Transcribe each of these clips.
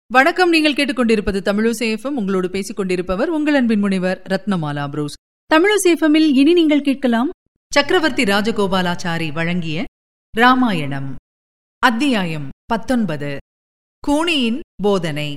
வணக்கம் நீங்கள் கேட்டுக்கொண்டிருப்பது தமிழசேஃபம் உங்களோடு பேசிக் கொண்டிருப்பவர் உங்கள் அன்பின் முனைவர் ரத்னமாலா புரூஸ் தமிழசேஃபமில் இனி நீங்கள் கேட்கலாம் சக்கரவர்த்தி ராஜகோபாலாச்சாரி வழங்கிய ராமாயணம் அத்தியாயம் பத்தொன்பது கூனியின் போதனை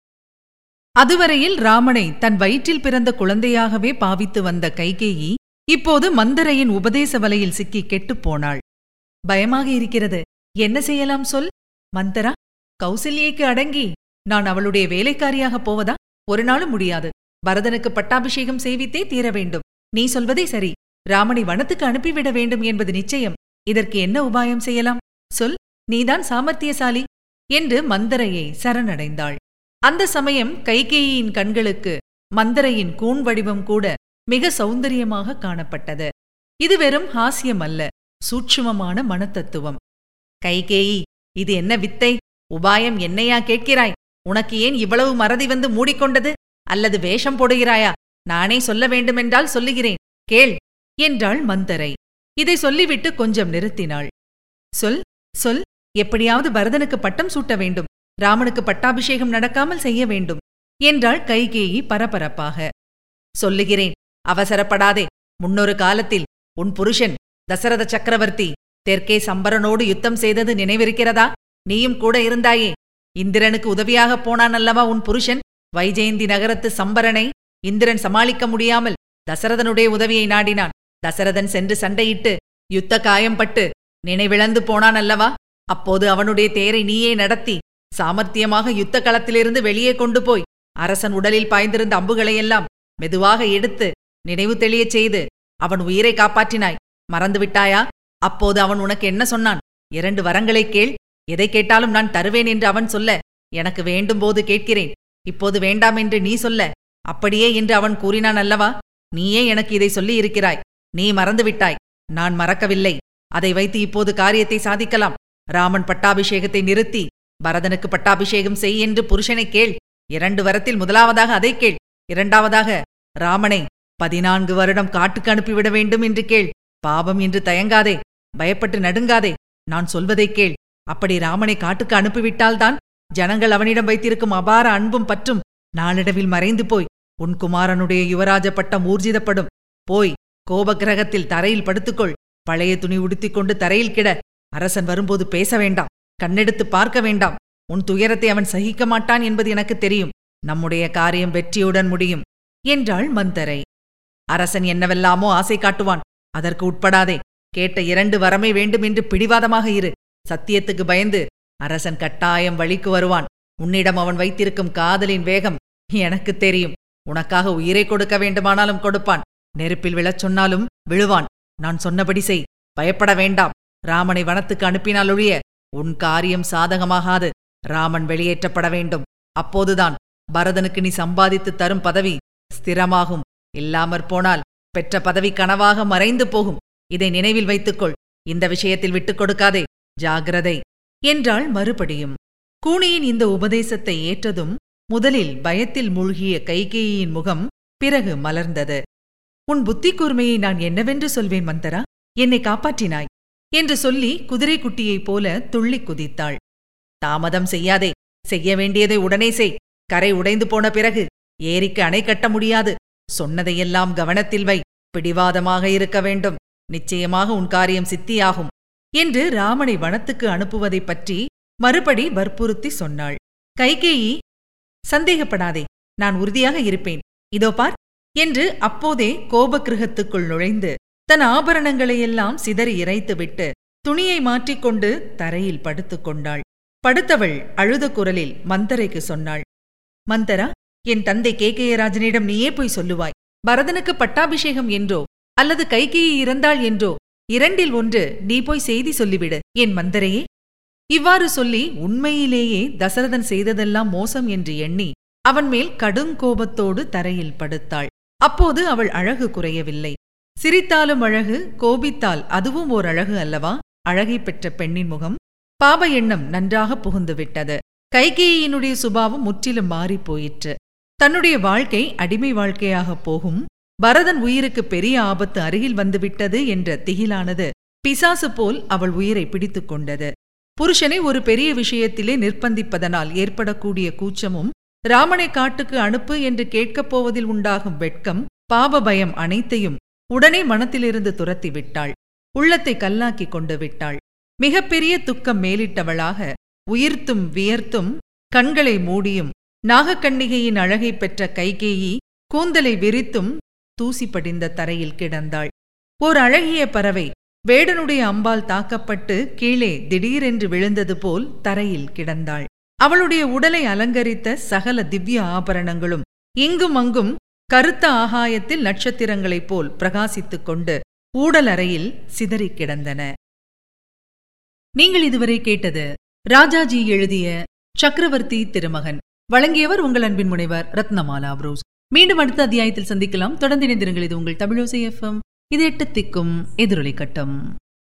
அதுவரையில் ராமனை தன் வயிற்றில் பிறந்த குழந்தையாகவே பாவித்து வந்த கைகேயி இப்போது மந்தரையின் உபதேச வலையில் சிக்கி கெட்டுப் போனாள் பயமாக இருக்கிறது என்ன செய்யலாம் சொல் மந்தரா கௌசல்யைக்கு அடங்கி நான் அவளுடைய வேலைக்காரியாக போவதா ஒரு நாளும் முடியாது பரதனுக்கு பட்டாபிஷேகம் செய்வித்தே தீர வேண்டும் நீ சொல்வதே சரி ராமனை வனத்துக்கு அனுப்பிவிட வேண்டும் என்பது நிச்சயம் இதற்கு என்ன உபாயம் செய்யலாம் சொல் நீதான் சாமர்த்தியசாலி என்று மந்தரையை சரணடைந்தாள் அந்த சமயம் கைகேயியின் கண்களுக்கு மந்தரையின் கூன் வடிவம் கூட மிக சௌந்தரியமாக காணப்பட்டது இது வெறும் ஹாஸ்யம் அல்ல சூட்சுமமான மனத்தத்துவம் கைகேயி இது என்ன வித்தை உபாயம் என்னையா கேட்கிறாய் உனக்கு ஏன் இவ்வளவு மறதி வந்து மூடிக்கொண்டது அல்லது வேஷம் போடுகிறாயா நானே சொல்ல வேண்டுமென்றால் சொல்லுகிறேன் கேள் என்றாள் மந்தரை இதை சொல்லிவிட்டு கொஞ்சம் நிறுத்தினாள் சொல் சொல் எப்படியாவது பரதனுக்கு பட்டம் சூட்ட வேண்டும் ராமனுக்கு பட்டாபிஷேகம் நடக்காமல் செய்ய வேண்டும் என்றாள் கைகேயி பரபரப்பாக சொல்லுகிறேன் அவசரப்படாதே முன்னொரு காலத்தில் உன் புருஷன் தசரத சக்கரவர்த்தி தெற்கே சம்பரனோடு யுத்தம் செய்தது நினைவிருக்கிறதா நீயும் கூட இருந்தாயே இந்திரனுக்கு உதவியாகப் போனான் அல்லவா உன் புருஷன் வைஜெயந்தி நகரத்து சம்பரனை இந்திரன் சமாளிக்க முடியாமல் தசரதனுடைய உதவியை நாடினான் தசரதன் சென்று சண்டையிட்டு யுத்த காயம்பட்டு நினைவிழந்து போனான் அல்லவா அப்போது அவனுடைய தேரை நீயே நடத்தி சாமர்த்தியமாக யுத்த களத்திலிருந்து வெளியே கொண்டு போய் அரசன் உடலில் பாய்ந்திருந்த அம்புகளையெல்லாம் மெதுவாக எடுத்து நினைவு தெளியச் செய்து அவன் உயிரை காப்பாற்றினாய் மறந்துவிட்டாயா அப்போது அவன் உனக்கு என்ன சொன்னான் இரண்டு வரங்களைக் கேள் எதை கேட்டாலும் நான் தருவேன் என்று அவன் சொல்ல எனக்கு வேண்டும் போது கேட்கிறேன் இப்போது வேண்டாம் என்று நீ சொல்ல அப்படியே என்று அவன் கூறினான் அல்லவா நீயே எனக்கு இதை சொல்லி இருக்கிறாய் நீ மறந்துவிட்டாய் நான் மறக்கவில்லை அதை வைத்து இப்போது காரியத்தை சாதிக்கலாம் ராமன் பட்டாபிஷேகத்தை நிறுத்தி பரதனுக்கு பட்டாபிஷேகம் செய் என்று புருஷனை கேள் இரண்டு வரத்தில் முதலாவதாக அதை கேள் இரண்டாவதாக ராமனை பதினான்கு வருடம் காட்டுக்கு அனுப்பிவிட வேண்டும் என்று கேள் பாவம் என்று தயங்காதே பயப்பட்டு நடுங்காதே நான் சொல்வதைக் கேள் அப்படி ராமனை காட்டுக்கு அனுப்பிவிட்டால்தான் ஜனங்கள் அவனிடம் வைத்திருக்கும் அபார அன்பும் பற்றும் நாளிடவில் மறைந்து போய் உன் குமாரனுடைய யுவராஜ பட்டம் ஊர்ஜிதப்படும் போய் கோபகிரகத்தில் தரையில் படுத்துக்கொள் பழைய துணி உடுத்திக் கொண்டு தரையில் கிட அரசன் வரும்போது பேச வேண்டாம் கண்ணெடுத்து பார்க்க வேண்டாம் உன் துயரத்தை அவன் சகிக்க மாட்டான் என்பது எனக்கு தெரியும் நம்முடைய காரியம் வெற்றியுடன் முடியும் என்றாள் மந்தரை அரசன் என்னவெல்லாமோ ஆசை காட்டுவான் அதற்கு உட்படாதே கேட்ட இரண்டு வரமே வேண்டும் என்று பிடிவாதமாக இரு சத்தியத்துக்கு பயந்து அரசன் கட்டாயம் வழிக்கு வருவான் உன்னிடம் அவன் வைத்திருக்கும் காதலின் வேகம் எனக்கு தெரியும் உனக்காக உயிரை கொடுக்க வேண்டுமானாலும் கொடுப்பான் நெருப்பில் விழச் சொன்னாலும் விழுவான் நான் சொன்னபடி செய் பயப்பட வேண்டாம் ராமனை வனத்துக்கு அனுப்பினாலொழிய உன் காரியம் சாதகமாகாது ராமன் வெளியேற்றப்பட வேண்டும் அப்போதுதான் பரதனுக்கு நீ சம்பாதித்து தரும் பதவி ஸ்திரமாகும் இல்லாமற் போனால் பெற்ற பதவி கனவாக மறைந்து போகும் இதை நினைவில் வைத்துக்கொள் இந்த விஷயத்தில் விட்டுக் கொடுக்காதே ஜாகிரதை என்றாள் மறுபடியும் கூனியின் இந்த உபதேசத்தை ஏற்றதும் முதலில் பயத்தில் மூழ்கிய கைகேயியின் முகம் பிறகு மலர்ந்தது உன் புத்தி கூர்மையை நான் என்னவென்று சொல்வேன் மந்தரா என்னை காப்பாற்றினாய் என்று சொல்லி குதிரைக்குட்டியைப் போல துள்ளிக் குதித்தாள் தாமதம் செய்யாதே செய்ய வேண்டியதை உடனே செய் கரை உடைந்து போன பிறகு ஏரிக்கு அணை கட்ட முடியாது சொன்னதையெல்லாம் கவனத்தில் வை பிடிவாதமாக இருக்க வேண்டும் நிச்சயமாக உன் காரியம் சித்தியாகும் என்று ராமனை வனத்துக்கு அனுப்புவதைப் பற்றி மறுபடி வற்புறுத்தி சொன்னாள் கைகேயி சந்தேகப்படாதே நான் உறுதியாக இருப்பேன் இதோ பார் என்று அப்போதே கோபக்கிருகத்துக்குள் நுழைந்து தன் ஆபரணங்களையெல்லாம் சிதறி இறைத்துவிட்டு துணியை மாற்றிக்கொண்டு தரையில் படுத்துக் கொண்டாள் படுத்தவள் அழுத குரலில் மந்தரைக்கு சொன்னாள் மந்தரா என் தந்தை கேகேயராஜனிடம் நீயே போய் சொல்லுவாய் பரதனுக்கு பட்டாபிஷேகம் என்றோ அல்லது கைகேயி இறந்தாள் என்றோ இரண்டில் ஒன்று நீ போய் செய்தி சொல்லிவிடு என் மந்தரையே இவ்வாறு சொல்லி உண்மையிலேயே தசரதன் செய்ததெல்லாம் மோசம் என்று எண்ணி அவன் மேல் கடும் கோபத்தோடு தரையில் படுத்தாள் அப்போது அவள் அழகு குறையவில்லை சிரித்தாலும் அழகு கோபித்தால் அதுவும் ஓர் அழகு அல்லவா அழகை பெற்ற பெண்ணின் முகம் பாப எண்ணம் நன்றாக புகுந்துவிட்டது கைகேயினுடைய சுபாவம் முற்றிலும் மாறிப் போயிற்று தன்னுடைய வாழ்க்கை அடிமை வாழ்க்கையாகப் போகும் பரதன் உயிருக்கு பெரிய ஆபத்து அருகில் வந்துவிட்டது என்ற திகிலானது பிசாசு போல் அவள் உயிரை பிடித்துக் கொண்டது புருஷனை ஒரு பெரிய விஷயத்திலே நிர்பந்திப்பதனால் ஏற்படக்கூடிய கூச்சமும் ராமனை காட்டுக்கு அனுப்பு என்று கேட்கப் போவதில் உண்டாகும் வெட்கம் பாப பயம் அனைத்தையும் உடனே மனத்திலிருந்து துரத்தி விட்டாள் உள்ளத்தை கல்லாக்கிக் கொண்டு விட்டாள் மிகப்பெரிய துக்கம் மேலிட்டவளாக உயிர்த்தும் வியர்த்தும் கண்களை மூடியும் நாகக்கண்ணிகையின் அழகை பெற்ற கைகேயி கூந்தலை விரித்தும் தூசி படிந்த தரையில் கிடந்தாள் ஓர் அழகிய பறவை வேடனுடைய அம்பால் தாக்கப்பட்டு கீழே திடீரென்று விழுந்தது போல் தரையில் கிடந்தாள் அவளுடைய உடலை அலங்கரித்த சகல திவ்ய ஆபரணங்களும் இங்கும் அங்கும் கருத்த ஆகாயத்தில் நட்சத்திரங்களைப் போல் பிரகாசித்துக் கொண்டு ஊடல் அறையில் சிதறிக் கிடந்தன நீங்கள் இதுவரை கேட்டது ராஜாஜி எழுதிய சக்கரவர்த்தி திருமகன் வழங்கியவர் உங்கள் அன்பின் முனைவர் ரத்னமாலா புரூஸ் மீண்டும் அடுத்த அத்தியாயத்தில் சந்திக்கலாம் தொடர்ந்து இணைந்திருங்கள் இது உங்கள் தமிழோசை எஃப்எம் இது எட்டு திக்கும் எதிரொலி கட்டம்